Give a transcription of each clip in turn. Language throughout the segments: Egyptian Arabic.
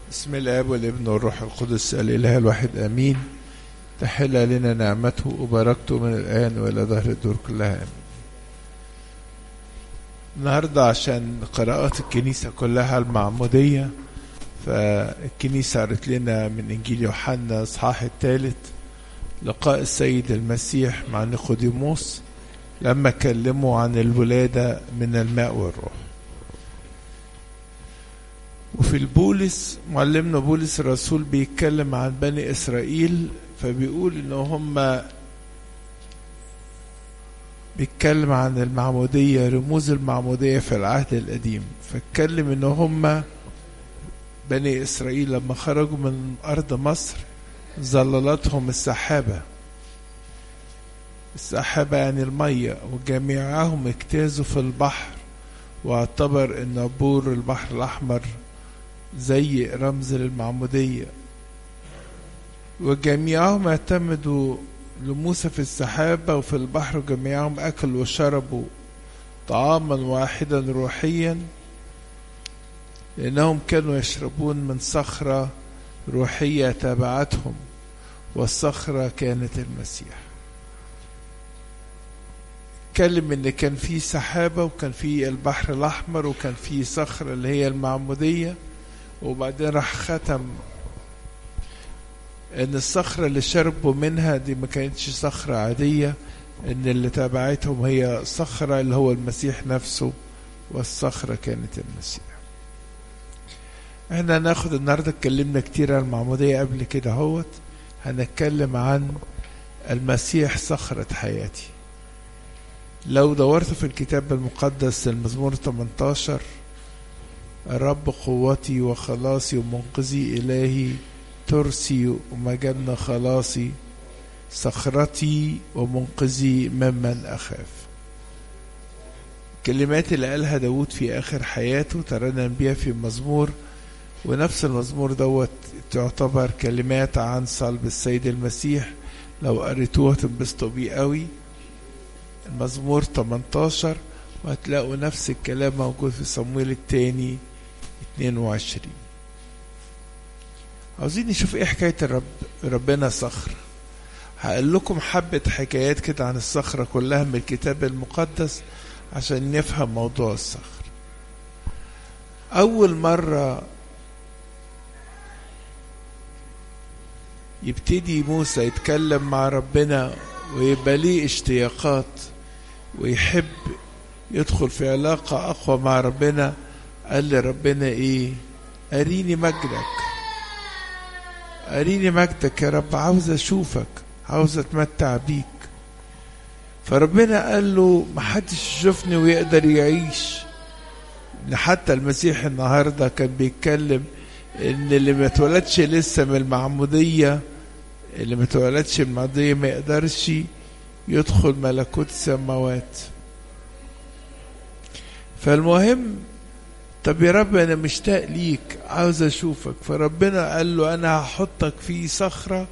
بسم الاب والابن والروح القدس الاله الواحد امين تحل لنا نعمته وبركته من الان والى ظهر الدور كلها امين النهارده عشان قراءات الكنيسه كلها المعموديه فالكنيسه قرت لنا من انجيل يوحنا اصحاح الثالث لقاء السيد المسيح مع نيقوديموس لما كلموا عن الولاده من الماء والروح وفي البولس معلمنا بولس الرسول بيتكلم عن بني اسرائيل فبيقول ان هم بيتكلم عن المعمودية رموز المعمودية في العهد القديم فاتكلم ان هم بني اسرائيل لما خرجوا من ارض مصر ظللتهم السحابة السحابة يعني المية وجميعهم اجتازوا في البحر واعتبر ان عبور البحر الاحمر زي رمز للمعمودية وجميعهم اعتمدوا لموسى في السحابة وفي البحر وجميعهم أكلوا وشربوا طعاما واحدا روحيا لأنهم كانوا يشربون من صخرة روحية تابعتهم والصخرة كانت المسيح اتكلم ان كان في سحابة وكان في البحر الأحمر وكان في صخرة اللي هي المعمودية وبعدين راح ختم ان الصخرة اللي شربوا منها دي ما كانتش صخرة عادية ان اللي تابعتهم هي صخرة اللي هو المسيح نفسه والصخرة كانت المسيح احنا هناخد النهاردة اتكلمنا كتير عن المعمودية قبل كده هوت هنتكلم عن المسيح صخرة حياتي لو دورت في الكتاب المقدس المزمور 18 الرب قوتي وخلاصي ومنقذي إلهي ترسي ومجن خلاصي صخرتي ومنقذي ممن أخاف كلمات اللي قالها داود في آخر حياته ترنم بيها في مزمور ونفس المزمور دوت تعتبر كلمات عن صلب السيد المسيح لو قريتوها تنبسطوا بيه قوي المزمور 18 وهتلاقوا نفس الكلام موجود في صمويل الثاني 22 عاوزين نشوف ايه حكاية الرب ربنا صخر هقول لكم حبة حكايات كده عن الصخرة كلها من الكتاب المقدس عشان نفهم موضوع الصخر أول مرة يبتدي موسى يتكلم مع ربنا ويبقى ليه اشتياقات ويحب يدخل في علاقة أقوى مع ربنا قال لي ربنا إيه أريني مجدك أريني مجدك يا رب عاوز أشوفك عاوز أتمتع بيك فربنا قال له محدش يشوفني ويقدر يعيش حتى المسيح النهارده كان بيتكلم ان اللي ما اتولدش لسه من المعموديه اللي ما اتولدش من المعموديه ما يقدرش يدخل ملكوت السماوات فالمهم طب يا رب انا مشتاق ليك عاوز اشوفك فربنا قال له انا هحطك في صخرة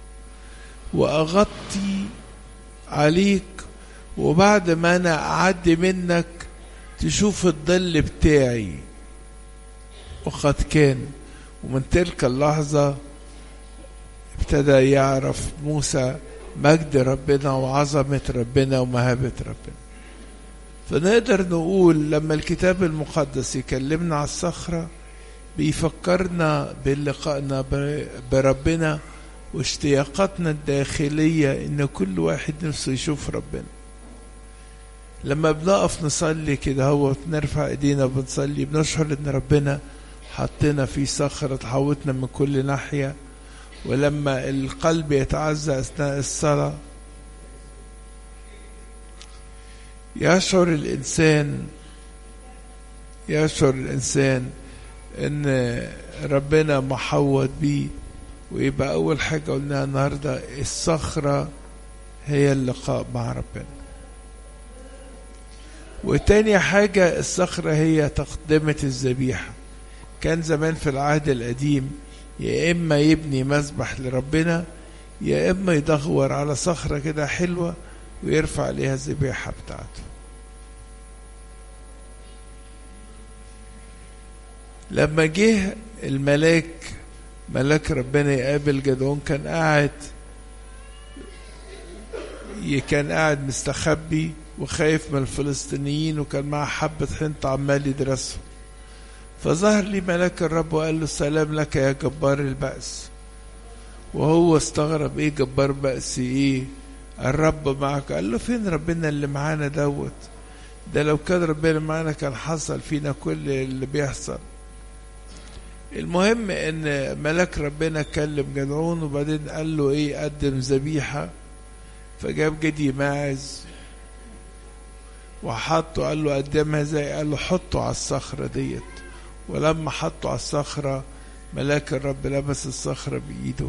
واغطي عليك وبعد ما انا اعدي منك تشوف الظل بتاعي وقد كان ومن تلك اللحظة ابتدى يعرف موسى مجد ربنا وعظمة ربنا ومهابة ربنا فنقدر نقول لما الكتاب المقدس يكلمنا على الصخرة بيفكرنا بلقائنا بربنا واشتياقاتنا الداخلية إن كل واحد نفسه يشوف ربنا لما بنقف نصلي كده هو نرفع ايدينا بنصلي بنشعر ان ربنا حطنا في صخرة تحوطنا من كل ناحية ولما القلب يتعزى أثناء الصلاة يشعر الإنسان يشعر الإنسان إن ربنا محوط بيه ويبقى أول حاجة قلناها النهاردة الصخرة هي اللقاء مع ربنا وتاني حاجة الصخرة هي تقدمة الذبيحة كان زمان في العهد القديم يا إما يبني مذبح لربنا يا إما يدور على صخرة كده حلوة ويرفع عليها الذبيحة بتاعته لما جه الملاك ملاك ربنا يقابل جدعون كان قاعد كان قاعد مستخبي وخايف من الفلسطينيين وكان معاه حبة حنطة عمال يدرسهم فظهر لي ملاك الرب وقال له سلام لك يا جبار البأس وهو استغرب ايه جبار بأس ايه الرب معك قال له فين ربنا اللي معانا دوت ده لو كان ربنا معانا كان حصل فينا كل اللي بيحصل المهم ان ملاك ربنا كلم جدعون وبعدين قال له ايه قدم ذبيحه فجاب جدي ماعز وحطه قال له قدمها زي قال له حطه على الصخره ديت ولما حطه على الصخره ملاك الرب لمس الصخره بايده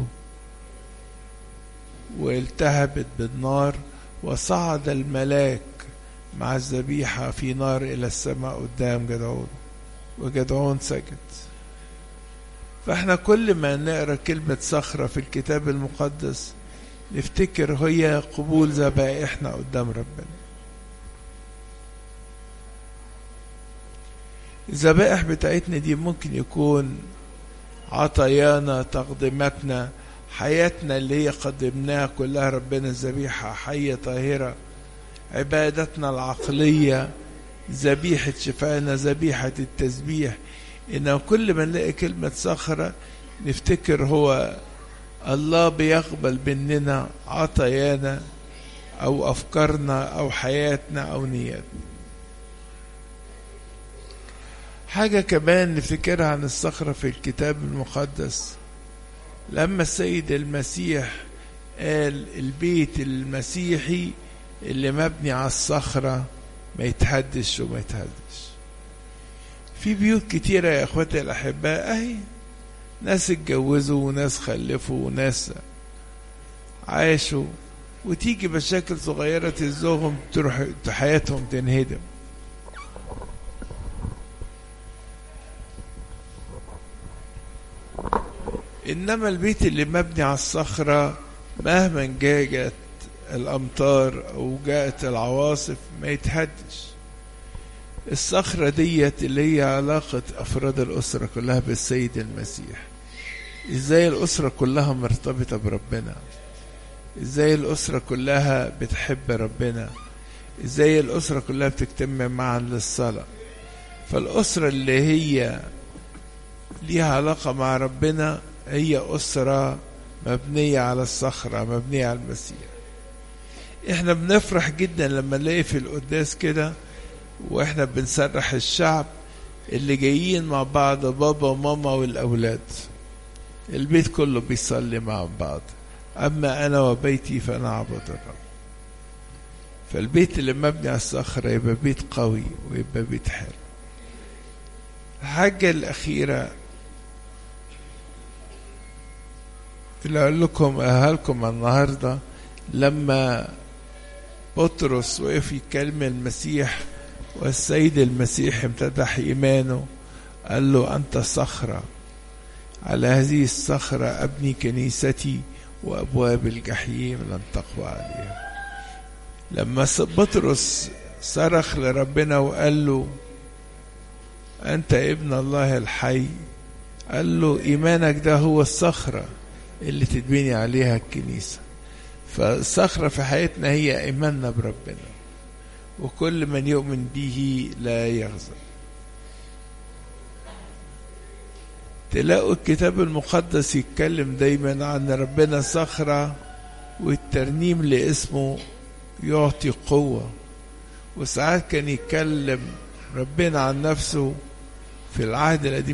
والتهبت بالنار وصعد الملاك مع الذبيحة في نار إلى السماء قدام جدعون وجدعون سجد فاحنا كل ما نقرا كلمة صخرة في الكتاب المقدس نفتكر هي قبول ذبائحنا قدام ربنا الذبائح بتاعتنا دي ممكن يكون عطايانا تقديماتنا حياتنا اللي هي قدمناها كلها ربنا ذبيحة حية طاهرة عبادتنا العقلية ذبيحة شفائنا ذبيحة التسبيح إن كل ما نلاقي كلمة صخرة نفتكر هو الله بيقبل مننا عطايانا أو أفكارنا أو حياتنا أو نياتنا حاجة كمان نفتكرها عن الصخرة في الكتاب المقدس لما السيد المسيح قال البيت المسيحي اللي مبني على الصخرة ما يتهدش وما يتهدش في بيوت كتيرة يا اخواتي الأحباء أهي ناس اتجوزوا وناس خلفوا وناس عاشوا وتيجي مشاكل صغيرة تزوهم تروح حياتهم تنهدم إنما البيت اللي مبني على الصخرة مهما جاءت الأمطار أو جاءت العواصف ما يتهدش الصخرة ديت اللي هي علاقة أفراد الأسرة كلها بالسيد المسيح إزاي الأسرة كلها مرتبطة بربنا إزاي الأسرة كلها بتحب ربنا إزاي الأسرة كلها بتجتمع معا للصلاة فالأسرة اللي هي ليها علاقة مع ربنا هي أسرة مبنية على الصخرة مبنية على المسيح احنا بنفرح جدا لما نلاقي في القداس كده واحنا بنسرح الشعب اللي جايين مع بعض بابا وماما والأولاد البيت كله بيصلي مع بعض أما أنا وبيتي فأنا أعبد الرب فالبيت اللي مبني على الصخرة يبقى بيت قوي ويبقى بيت حلو الحاجة الأخيرة اللي أقول لكم أهلكم النهاردة لما بطرس وقف يكلم المسيح والسيد المسيح امتدح إيمانه قال له أنت صخرة على هذه الصخرة أبني كنيستي وأبواب الجحيم لن تقوى عليها لما بطرس صرخ لربنا وقال له أنت ابن الله الحي قال له إيمانك ده هو الصخرة اللي تتبني عليها الكنيسة فالصخرة في حياتنا هي إيماننا بربنا وكل من يؤمن به لا يغزى تلاقوا الكتاب المقدس يتكلم دايما عن ربنا صخرة والترنيم لاسمه يعطي قوة وساعات كان يتكلم ربنا عن نفسه في العهد القديم